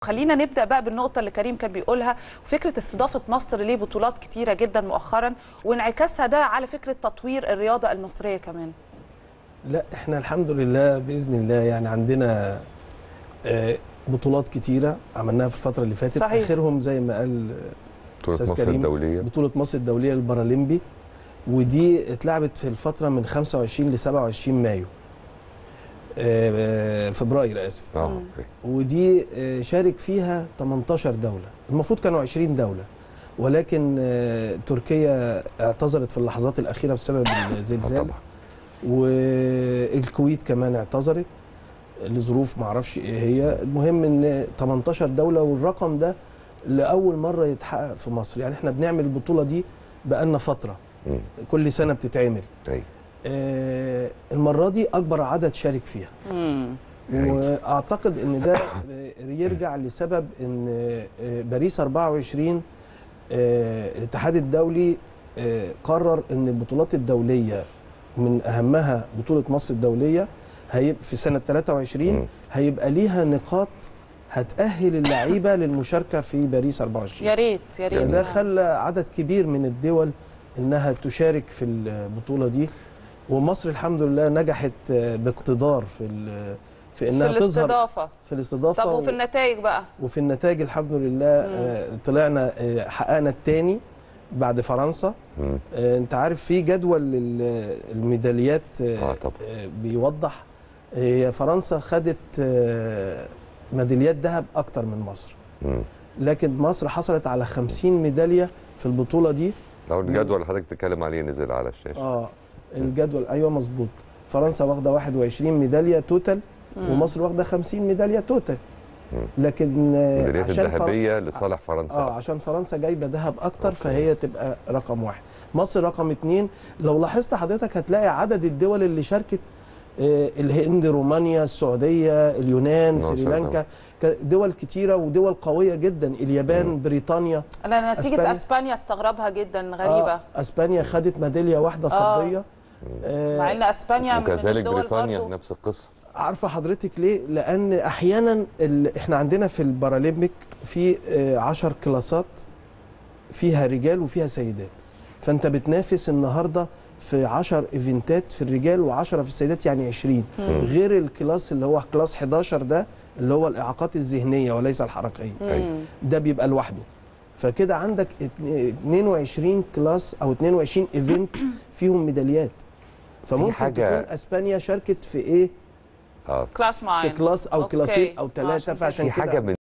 خلينا نبدا بقى بالنقطه اللي كريم كان بيقولها فكره استضافه مصر لبطولات كتيره جدا مؤخرا وانعكاسها ده على فكره تطوير الرياضه المصريه كمان لا احنا الحمد لله باذن الله يعني عندنا آه، بطولات كتيره عملناها في الفتره اللي فاتت صحيح. اخرهم زي ما قال بطولة أستاذ مصر كريم، الدولية بطوله مصر الدوليه للبارالمبي ودي اتلعبت في الفتره من 25 ل 27 مايو آه، فبراير اسف اه مم. اوكي ودي آه، شارك فيها 18 دولة المفروض كانوا 20 دولة ولكن آه، تركيا اعتذرت في اللحظات الأخيرة بسبب آه الزلزال طبعا والكويت كمان اعتذرت لظروف معرفش ايه هي المهم ان 18 دولة والرقم ده لأول مرة يتحقق في مصر يعني احنا بنعمل البطولة دي بقالنا فترة مم. كل سنة بتتعمل ايوه آه، المرة دي أكبر عدد شارك فيها امم أيوة. واعتقد ان ده يرجع لسبب ان باريس 24 آه، الاتحاد الدولي آه، قرر ان البطولات الدوليه من اهمها بطوله مصر الدوليه هيبقى في سنه 23 مم. هيبقى ليها نقاط هتأهل اللعيبه للمشاركه في باريس 24 يا ريت يا ريت فده خلى عدد كبير من الدول انها تشارك في البطوله دي ومصر الحمد لله نجحت آه، باقتدار في ال- في في انها تظهر الاستضافه في الاستضافه طب وفي النتائج بقى وفي النتائج الحمد لله آه، طلعنا آه، حققنا الثاني بعد فرنسا مم. آه، انت عارف في جدول لل- الميداليات آه، آه، طبعا. آه، بيوضح هي فرنسا خدت آه، ميداليات ذهب اكتر من مصر مم. لكن مصر حصلت على 50 ميداليه في البطوله دي لو الجدول اللي حضرتك بتتكلم عليه نزل على الشاشه اه الجدول ايوه مظبوط فرنسا واخده 21 ميداليه توتال ومصر واخده 50 ميداليه توتال مم. لكن آه، الميداليات عشان فر- الذهبيه لصالح فرنسا اه عشان فرنسا جايبه ذهب اكتر أوكي. فهي تبقى رقم واحد مصر رقم اتنين لو لاحظت حضرتك هتلاقي عدد الدول اللي شاركت آه، الهند رومانيا السعوديه اليونان ما شاء سريلانكا ك- دول كتيره ودول قويه جدا اليابان مم. بريطانيا انا نتيجه أسبانيا. اسبانيا استغربها جدا غريبه آه اسبانيا خدت ميداليه واحده آه. فضيه آه مع ان اسبانيا من وكذلك الدول بريطانيا برضو- نفس القصه عارفه حضرتك ليه؟ لان احيانا ال... احنا عندنا في البارالمبيك في 10 كلاسات فيها رجال وفيها سيدات فانت بتنافس النهارده في 10 ايفنتات في الرجال و10 في السيدات يعني 20 غير الكلاس اللي هو كلاس 11 ده اللي هو الاعاقات الذهنيه وليس الحركيه مم. ده بيبقى لوحده فكده عندك اتن- 22 كلاس او 22 ايفنت فيهم ميداليات فممكن حاجة- تكون اسبانيا شاركت في ايه اه كلاس معين في كلاس او أوكي. كلاسين او عشان ثلاثه كده. فعشان في كده حاجه من